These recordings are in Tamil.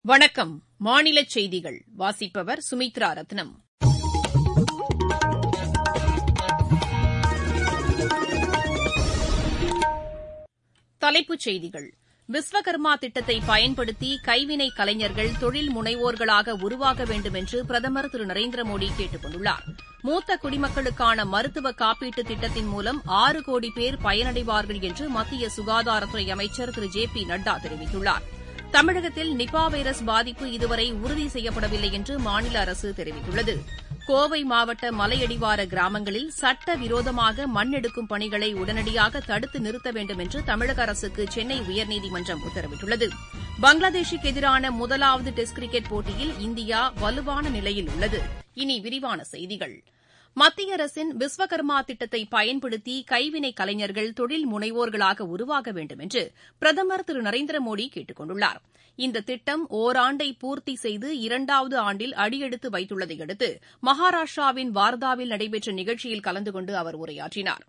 வணக்கம் மாநிலச் செய்திகள் வாசிப்பவர் சுமித்ரா ரத்னம் தலைப்புச் செய்திகள் விஸ்வகர்மா திட்டத்தை பயன்படுத்தி கைவினைக் கலைஞர்கள் தொழில் முனைவோர்களாக உருவாக வேண்டும் என்று பிரதமர் திரு நரேந்திர மோடி கேட்டுக் கொண்டுள்ளார் மூத்த குடிமக்களுக்கான மருத்துவ காப்பீட்டு திட்டத்தின் மூலம் ஆறு கோடி பேர் பயனடைவார்கள் என்று மத்திய சுகாதாரத்துறை அமைச்சர் திரு ஜே பி நட்டா தெரிவித்துள்ளார் தமிழகத்தில் நிபா வைரஸ் பாதிப்பு இதுவரை உறுதி செய்யப்படவில்லை என்று மாநில அரசு தெரிவித்துள்ளது கோவை மாவட்ட மலையடிவார கிராமங்களில் சட்டவிரோதமாக மண் எடுக்கும் பணிகளை உடனடியாக தடுத்து நிறுத்த வேண்டும் என்று தமிழக அரசுக்கு சென்னை உயர்நீதிமன்றம் உத்தரவிட்டுள்ளது பங்களாதேஷுக்கு எதிரான முதலாவது டெஸ்ட் கிரிக்கெட் போட்டியில் இந்தியா வலுவான நிலையில் உள்ளது இனி விரிவான செய்திகள் மத்திய அரசின் விஸ்வகர்மா திட்டத்தை பயன்படுத்தி கைவினைக் கலைஞர்கள் தொழில் முனைவோர்களாக உருவாக வேண்டும் என்று பிரதமர் திரு நரேந்திர மோடி கேட்டுக் கொண்டுள்ளார் இந்த திட்டம் ஒராண்டை பூர்த்தி செய்து இரண்டாவது ஆண்டில் அடியெடுத்து வைத்துள்ளதை அடுத்து மகாராஷ்டிராவின் வார்தாவில் நடைபெற்ற நிகழ்ச்சியில் கலந்து கொண்டு அவர் உரையாற்றினார்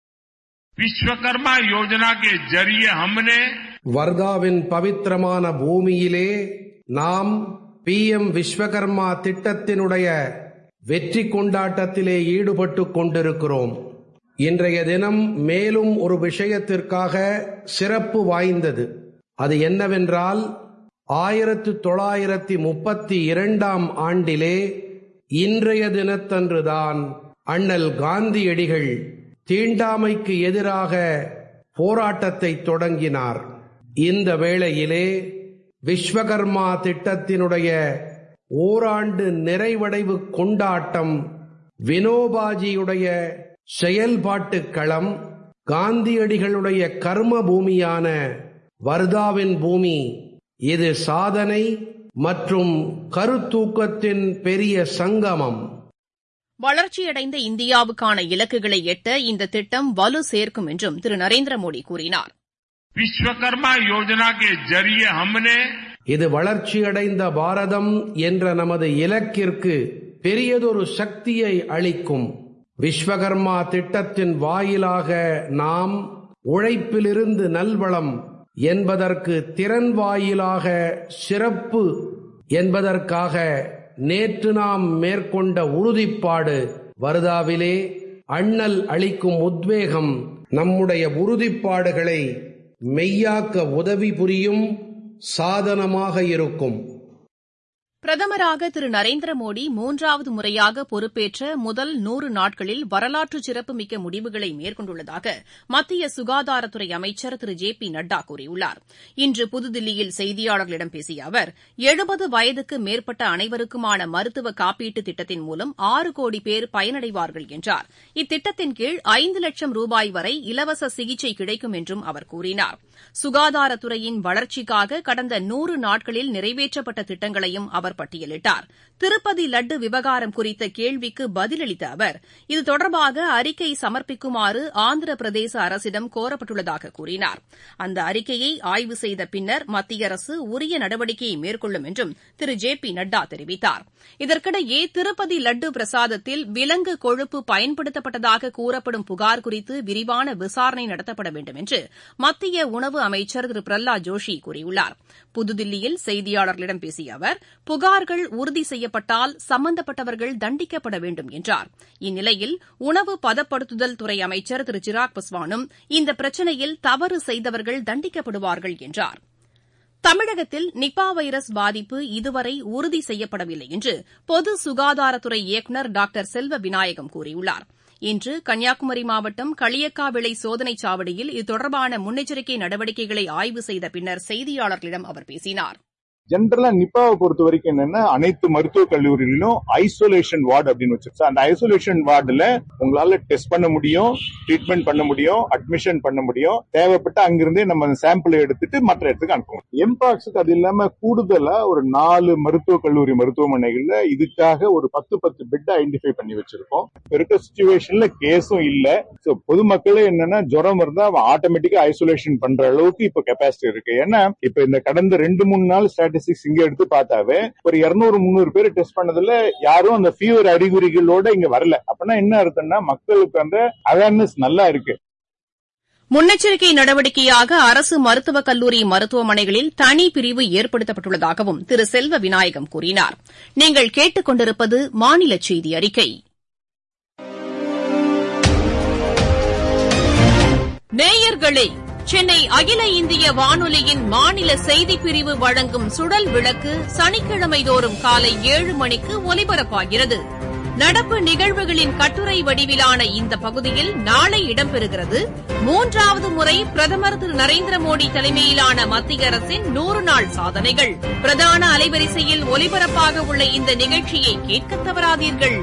விஸ்வகர்மா யோஜனா के जरिए हमने வர்தாவின் பவித்திரமான பூமியிலே நாம் பி எம் விஸ்வகர்மா திட்டத்தினுடைய வெற்றி கொண்டாட்டத்திலே ஈடுபட்டுக் கொண்டிருக்கிறோம் இன்றைய தினம் மேலும் ஒரு விஷயத்திற்காக சிறப்பு வாய்ந்தது அது என்னவென்றால் ஆயிரத்து தொள்ளாயிரத்தி முப்பத்தி இரண்டாம் ஆண்டிலே இன்றைய தினத்தன்றுதான் அண்ணல் காந்தியடிகள் தீண்டாமைக்கு எதிராக போராட்டத்தை தொடங்கினார் இந்த வேளையிலே விஸ்வகர்மா திட்டத்தினுடைய ஓராண்டு நிறைவடைவு கொண்டாட்டம் வினோபாஜியுடைய செயல்பாட்டு களம் காந்தியடிகளுடைய கர்ம பூமியான வர்தாவின் பூமி இது சாதனை மற்றும் கருத்தூக்கத்தின் பெரிய சங்கமம் வளர்ச்சியடைந்த இந்தியாவுக்கான இலக்குகளை எட்ட இந்த திட்டம் வலு சேர்க்கும் என்றும் திரு நரேந்திர மோடி கூறினார் विश्वकर्मा योजना के जरिए हमने இது வளர்ச்சியடைந்த பாரதம் என்ற நமது இலக்கிற்கு பெரியதொரு சக்தியை அளிக்கும் விஸ்வகர்மா திட்டத்தின் வாயிலாக நாம் உழைப்பிலிருந்து நல்வளம் என்பதற்கு திறன் வாயிலாக சிறப்பு என்பதற்காக நேற்று நாம் மேற்கொண்ட உறுதிப்பாடு வருதாவிலே அண்ணல் அளிக்கும் உத்வேகம் நம்முடைய உறுதிப்பாடுகளை மெய்யாக்க உதவி புரியும் சாதனமாக இருக்கும் பிரதமராக திரு நரேந்திர மோடி மூன்றாவது முறையாக பொறுப்பேற்ற முதல் நூறு நாட்களில் வரலாற்று சிறப்புமிக்க முடிவுகளை மேற்கொண்டுள்ளதாக மத்திய சுகாதாரத்துறை அமைச்சர் திரு ஜே பி நட்டா கூறியுள்ளார் இன்று புதுதில்லியில் செய்தியாளர்களிடம் பேசிய அவர் எழுபது வயதுக்கு மேற்பட்ட அனைவருக்குமான மருத்துவ காப்பீட்டு திட்டத்தின் மூலம் ஆறு கோடி பேர் பயனடைவார்கள் என்றார் இத்திட்டத்தின் கீழ் ஐந்து லட்சம் ரூபாய் வரை இலவச சிகிச்சை கிடைக்கும் என்றும் அவர் கூறினார் சுகாதாரத்துறையின் வளர்ச்சிக்காக கடந்த நூறு நாட்களில் நிறைவேற்றப்பட்ட திட்டங்களையும் அவர் பட்டியலிட்டார் திருப்பதி லட்டு விவகாரம் குறித்த கேள்விக்கு பதிலளித்த அவர் இது தொடர்பாக அறிக்கை சமர்ப்பிக்குமாறு ஆந்திர பிரதேச அரசிடம் கோரப்பட்டுள்ளதாக கூறினார் அந்த அறிக்கையை ஆய்வு செய்த பின்னர் மத்திய அரசு உரிய நடவடிக்கையை மேற்கொள்ளும் என்றும் திரு ஜே பி நட்டா தெரிவித்தார் இதற்கிடையே திருப்பதி லட்டு பிரசாதத்தில் விலங்கு கொழுப்பு பயன்படுத்தப்பட்டதாக கூறப்படும் புகார் குறித்து விரிவான விசாரணை நடத்தப்பட வேண்டும் என்று மத்திய உணவு அமைச்சர் திரு பிரஹ்லாத் ஜோஷி கூறியுள்ளார் புதுதில்லியில் செய்தியாளர்களிடம் பேசிய அவர் புகார்கள் உறுதி செய்யப்பட்டால் சம்பந்தப்பட்டவர்கள் தண்டிக்கப்பட வேண்டும் என்றார் இந்நிலையில் உணவு பதப்படுத்துதல் துறை அமைச்சர் திரு சிராக் பஸ்வானும் இந்த பிரச்சினையில் தவறு செய்தவர்கள் தண்டிக்கப்படுவார்கள் என்றார் தமிழகத்தில் நிபா வைரஸ் பாதிப்பு இதுவரை உறுதி செய்யப்படவில்லை என்று பொது சுகாதாரத்துறை இயக்குநர் டாக்டர் செல்வ விநாயகம் கூறியுள்ளார் இன்று கன்னியாகுமரி மாவட்டம் களியக்காவிளை சோதனைச் சாவடியில் இது தொடர்பான முன்னெச்சரிக்கை நடவடிக்கைகளை ஆய்வு செய்த பின்னர் செய்தியாளர்களிடம் அவர் பேசினார் ஜென்ரலா நிப்பாவை பொறுத்த வரைக்கும் என்னன்னா அனைத்து மருத்துவக் கல்லூரிகளிலும் ஐசோலேஷன் வார்டு அப்படின்னு வச்சிருச்சு அந்த ஐசோலேஷன் வார்டுல உங்களால டெஸ்ட் பண்ண முடியும் ட்ரீட்மெண்ட் பண்ண முடியும் அட்மிஷன் பண்ண முடியும் தேவைப்பட்ட அங்கிருந்தே நம்ம சாம்பிளை எடுத்துட்டு மற்ற இடத்துக்கு அனுப்புவோம் எம்பாக்ஸுக்கு அது இல்லாம கூடுதலா ஒரு நாலு மருத்துவக் கல்லூரி மருத்துவமனைகள்ல இதுக்காக ஒரு பத்து பத்து பெட் ஐடென்டிஃபை பண்ணி வச்சிருக்கோம் இப்ப இருக்க சுச்சுவேஷன்ல கேஸும் இல்ல சோ பொதுமக்களே என்னன்னா ஜுரம் இருந்தா அவன் ஆட்டோமேட்டிக்கா ஐசோலேஷன் பண்ற அளவுக்கு இப்ப கெப்பாசிட்டி இருக்கு ஏன்னா இப்ப இந்த கடந்த ரெண்டு மூணு நாள் ஸ்டாட்டிஸ்டிக்ஸ் இங்க எடுத்து பார்த்தாவே ஒரு இருநூறு முந்நூறு பேர் டெஸ்ட் பண்ணதுல யாரும் அந்த ஃபீவர் அறிகுறிகளோட இங்க வரல அப்படின்னா என்ன அர்த்தம்னா மக்களுக்கு அந்த அவேர்னஸ் நல்லா இருக்கு முன்னெச்சரிக்கை நடவடிக்கையாக அரசு மருத்துவக் கல்லூரி மருத்துவமனைகளில் தனிப்பிரிவு ஏற்படுத்தப்பட்டுள்ளதாகவும் திரு செல்வ விநாயகம் கூறினார் நீங்கள் கேட்டுக் கொண்டிருப்பது மாநில செய்தி அறிக்கை நேயர்களே சென்னை அகில இந்திய வானொலியின் மாநில செய்திப்பிரிவு வழங்கும் சுடல் விளக்கு சனிக்கிழமை தோறும் காலை ஏழு மணிக்கு ஒலிபரப்பாகிறது நடப்பு நிகழ்வுகளின் கட்டுரை வடிவிலான இந்த பகுதியில் நாளை இடம்பெறுகிறது மூன்றாவது முறை பிரதமர் திரு நரேந்திர மோடி தலைமையிலான மத்திய அரசின் நூறு நாள் சாதனைகள் பிரதான அலைவரிசையில் ஒலிபரப்பாக உள்ள இந்த நிகழ்ச்சியை கேட்க தவறாதீர்கள்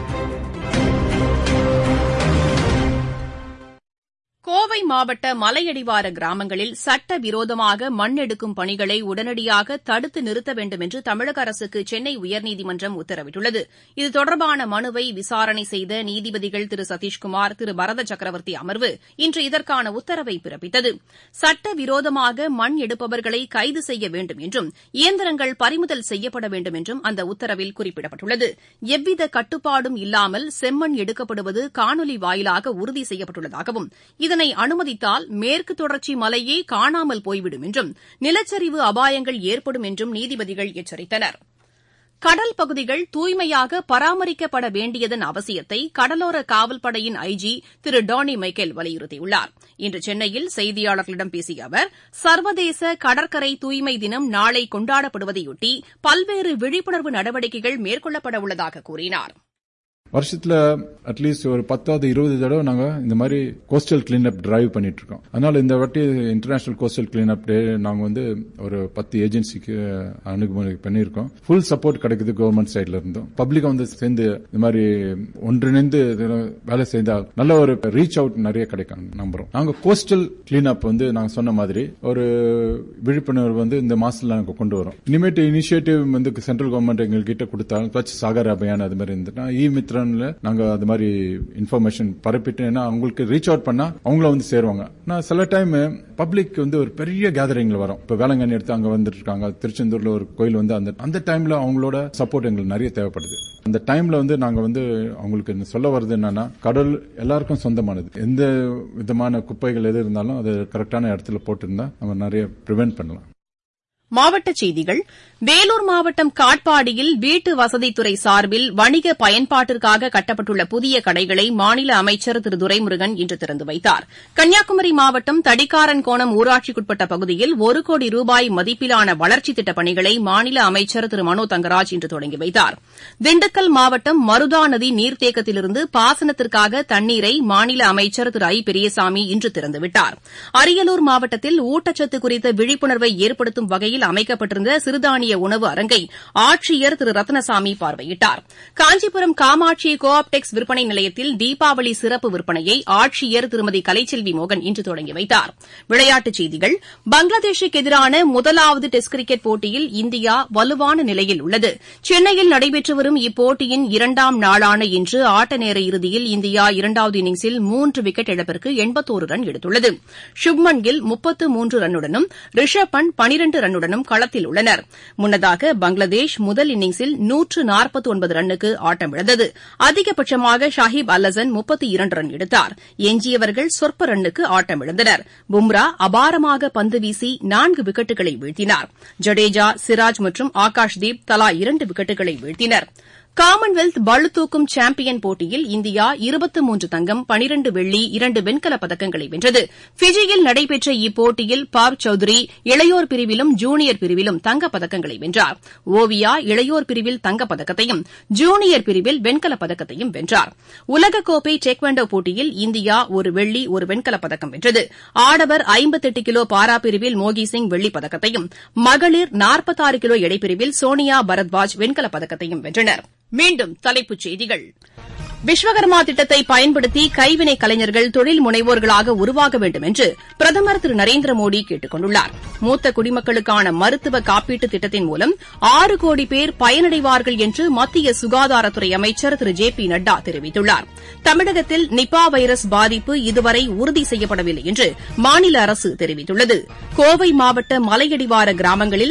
கோவை மாவட்ட மலையடிவார கிராமங்களில் சட்டவிரோதமாக மண் எடுக்கும் பணிகளை உடனடியாக தடுத்து நிறுத்த வேண்டும் என்று தமிழக அரசுக்கு சென்னை உயர்நீதிமன்றம் உத்தரவிட்டுள்ளது இது தொடர்பான மனுவை விசாரணை செய்த நீதிபதிகள் திரு சதீஷ்குமார் திரு பரத சக்கரவர்த்தி அமர்வு இன்று இதற்கான உத்தரவை பிறப்பித்தது சட்டவிரோதமாக மண் எடுப்பவர்களை கைது செய்ய வேண்டும் என்றும் இயந்திரங்கள் பறிமுதல் செய்யப்பட வேண்டும் என்றும் அந்த உத்தரவில் குறிப்பிடப்பட்டுள்ளது எவ்வித கட்டுப்பாடும் இல்லாமல் செம்மண் எடுக்கப்படுவது காணொலி வாயிலாக உறுதி செய்யப்பட்டுள்ளதாகவும் இதனை அனுமதித்தால் மேற்கு தொடர்ச்சி மலையே காணாமல் போய்விடும் என்றும் நிலச்சரிவு அபாயங்கள் ஏற்படும் என்றும் நீதிபதிகள் எச்சரித்தனர் கடல் பகுதிகள் தூய்மையாக பராமரிக்கப்பட வேண்டியதன் அவசியத்தை கடலோர காவல்படையின் ஐஜி திரு டானி மைக்கேல் வலியுறுத்தியுள்ளார் இன்று சென்னையில் செய்தியாளர்களிடம் பேசிய அவர் சர்வதேச கடற்கரை தூய்மை தினம் நாளை கொண்டாடப்படுவதையொட்டி பல்வேறு விழிப்புணர்வு நடவடிக்கைகள் மேற்கொள்ளப்பட உள்ளதாக கூறினார் வருஷத்துல அட்லீஸ்ட் ஒரு பத்தாவது இருபது தடவை நாங்க இந்த மாதிரி கோஸ்டல் கிளீனப் டிரைவ் பண்ணிட்டு இருக்கோம் அதனால இந்த வாட்டி இன்டர்நேஷனல் கோஸ்டல் கிளீனப் டே நாங்க வந்து ஒரு பத்து ஏஜென்சிக்கு அணுகுமுறை பண்ணியிருக்கோம் ஃபுல் சப்போர்ட் கிடைக்குது கவர்மெண்ட் சைட்ல இருந்தும் பப்ளிக் வந்து சேர்ந்து இந்த மாதிரி ஒன்றிணைந்து வேலை செய்தால் நல்ல ஒரு ரீச் அவுட் நிறைய கிடைக்கும் நம்புறோம் நாங்க கோஸ்டல் கிளீனப் வந்து நாங்க சொன்ன மாதிரி ஒரு விழிப்புணர்வு வந்து இந்த மாசத்துல நாங்க கொண்டு வரோம் இனிமேட்டு இனிஷியேட்டிவ் வந்து சென்ட்ரல் கவர்மெண்ட் எங்ககிட்ட கொடுத்தாலும் ஸ்வச் சாகர் அபியான் அது மாதிரி இருந்துட்டா இ மித்ரன்ல நாங்க அது மாதிரி இன்ஃபர்மேஷன் பரப்பிட்டு ஏன்னா அவங்களுக்கு ரீச் அவுட் பண்ணா அவங்கள வந்து சேருவாங்க நான் சில டைம் பப்ளிக் வந்து ஒரு பெரிய கேதரிங்ல வரும் இப்ப வேளாங்கண்ணி எடுத்து அங்க வந்துட்டு இருக்காங்க திருச்செந்தூர்ல ஒரு கோயில் வந்து அந்த அந்த டைம்ல அவங்களோட சப்போர்ட் எங்களுக்கு நிறைய தேவைப்படுது அந்த டைம்ல வந்து நாங்க வந்து அவங்களுக்கு சொல்ல வருது என்னன்னா கடல் எல்லாருக்கும் சொந்தமானது எந்த விதமான குப்பைகள் எது இருந்தாலும் அது கரெக்டான இடத்துல போட்டிருந்தா நம்ம நிறைய ப்ரிவென்ட் பண்ணலாம் மாவட்டச் செய்திகள் வேலூர் மாவட்டம் காட்பாடியில் வீட்டு வசதித்துறை சார்பில் வணிக பயன்பாட்டிற்காக கட்டப்பட்டுள்ள புதிய கடைகளை மாநில அமைச்சர் திரு துரைமுருகன் இன்று திறந்து வைத்தார் கன்னியாகுமரி மாவட்டம் தடிக்காரன்கோணம் ஊராட்சிக்குட்பட்ட பகுதியில் ஒரு கோடி ரூபாய் மதிப்பிலான வளர்ச்சித் திட்டப் பணிகளை மாநில அமைச்சர் திரு மனோ தங்கராஜ் இன்று தொடங்கி வைத்தார் திண்டுக்கல் மாவட்டம் மருதா நதி நீர்த்தேக்கத்திலிருந்து பாசனத்திற்காக தண்ணீரை மாநில அமைச்சர் திரு ஐ பெரியசாமி இன்று திறந்துவிட்டார் அரியலூர் மாவட்டத்தில் ஊட்டச்சத்து குறித்த விழிப்புணர்வை ஏற்படுத்தும் வகையில் வகையில் அமைக்கப்பட்டிருந்த சிறுதானிய உணவு அரங்கை ஆட்சியர் திரு ரத்னசாமி பார்வையிட்டார் காஞ்சிபுரம் காமாட்சி கோ ஆப்டெக்ஸ் விற்பனை நிலையத்தில் தீபாவளி சிறப்பு விற்பனையை ஆட்சியர் திருமதி கலைச்செல்வி மோகன் இன்று தொடங்கி வைத்தார் விளையாட்டுச் செய்திகள் பங்களாதேஷுக்கு எதிரான முதலாவது டெஸ்ட் கிரிக்கெட் போட்டியில் இந்தியா வலுவான நிலையில் உள்ளது சென்னையில் நடைபெற்று வரும் இப்போட்டியின் இரண்டாம் நாளான இன்று ஆட்ட நேர இறுதியில் இந்தியா இரண்டாவது இன்னிங்ஸில் மூன்று விக்கெட் இழப்பிற்கு எண்பத்தோரு ரன் எடுத்துள்ளது சுப்மன் கில் முப்பத்து மூன்று ரன்னுடனும் ரிஷப் பண்ட் பனிரண்டு ரன்னுடன் ரன்னுடனும் களத்தில் உள்ளனர் முன்னதாக பங்களாதேஷ் முதல் இன்னிங்ஸில் நூற்று நாற்பத்தி ஒன்பது ரன்னுக்கு ஆட்டமிழந்தது அதிகபட்சமாக ஷாஹிப் அல்லசன் முப்பத்தி இரண்டு ரன் எடுத்தார் எஞ்சியவர்கள் சொற்ப ரன்னுக்கு ஆட்டமிழந்தனர் பும்ரா அபாரமாக பந்து வீசி நான்கு விக்கெட்டுகளை வீழ்த்தினார் ஜடேஜா சிராஜ் மற்றும் ஆகாஷ்தீப் தலா இரண்டு விக்கெட்டுகளை வீழ்த்தினர் காமன்வெல்த் பளுதூக்கும் சாம்பியன் போட்டியில் இந்தியா இருபத்து மூன்று தங்கம் பனிரண்டு வெள்ளி இரண்டு வெண்கலப் பதக்கங்களை வென்றது ஃபிஜியில் நடைபெற்ற இப்போட்டியில் பாவ் சௌத்ரி இளையோர் பிரிவிலும் ஜூனியர் பிரிவிலும் தங்கப் பதக்கங்களை வென்றார் ஓவியா இளையோர் பிரிவில் தங்கப்பதக்கத்தையும் ஜூனியர் பிரிவில் வெண்கலப் பதக்கத்தையும் வென்றார் உலகக்கோப்பை டேக்வாண்டோ போட்டியில் இந்தியா ஒரு வெள்ளி ஒரு வெண்கலப் பதக்கம் வென்றது ஆடவர் ஐம்பத்தெட்டு கிலோ பாரா பிரிவில் மோகி சிங் வெள்ளிப் பதக்கத்தையும் மகளிர் நாற்பத்தாறு கிலோ எடைப்பிரிவில் சோனியா பரத்வாஜ் வெண்கலப் பதக்கத்தையும் வென்றனர் மீண்டும் தலைப்புச் செய்திகள் விஸ்வகர்மா திட்டத்தை பயன்படுத்தி கைவினை கலைஞர்கள் தொழில் முனைவோர்களாக உருவாக வேண்டும் என்று பிரதமர் திரு நரேந்திர மோடி கேட்டுக் கொண்டுள்ளார் மூத்த குடிமக்களுக்கான மருத்துவ காப்பீட்டு திட்டத்தின் மூலம் ஆறு கோடி பேர் பயனடைவார்கள் என்று மத்திய சுகாதாரத்துறை அமைச்சர் திரு ஜே பி நட்டா தெரிவித்துள்ளார் தமிழகத்தில் நிபா வைரஸ் பாதிப்பு இதுவரை உறுதி செய்யப்படவில்லை என்று மாநில அரசு தெரிவித்துள்ளது கோவை மாவட்ட மலையடிவார கிராமங்களில்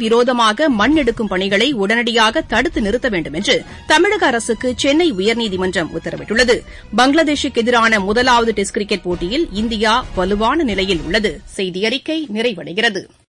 சட்டவிரோதமாக மண் எடுக்கும் பணிகளை உடனடியாக தடுத்து நிறுத்த வேண்டும் என்று தமிழக அரசுக்கு சென்னை உயர்நீதிமன்றம் உச்சநீதிமன்றம் உத்தரவிட்டுள்ளது பங்களாதேஷுக்கு எதிரான முதலாவது டெஸ்ட் கிரிக்கெட் போட்டியில் இந்தியா வலுவான நிலையில் உள்ளது செய்தி அறிக்கை நிறைவடைகிறது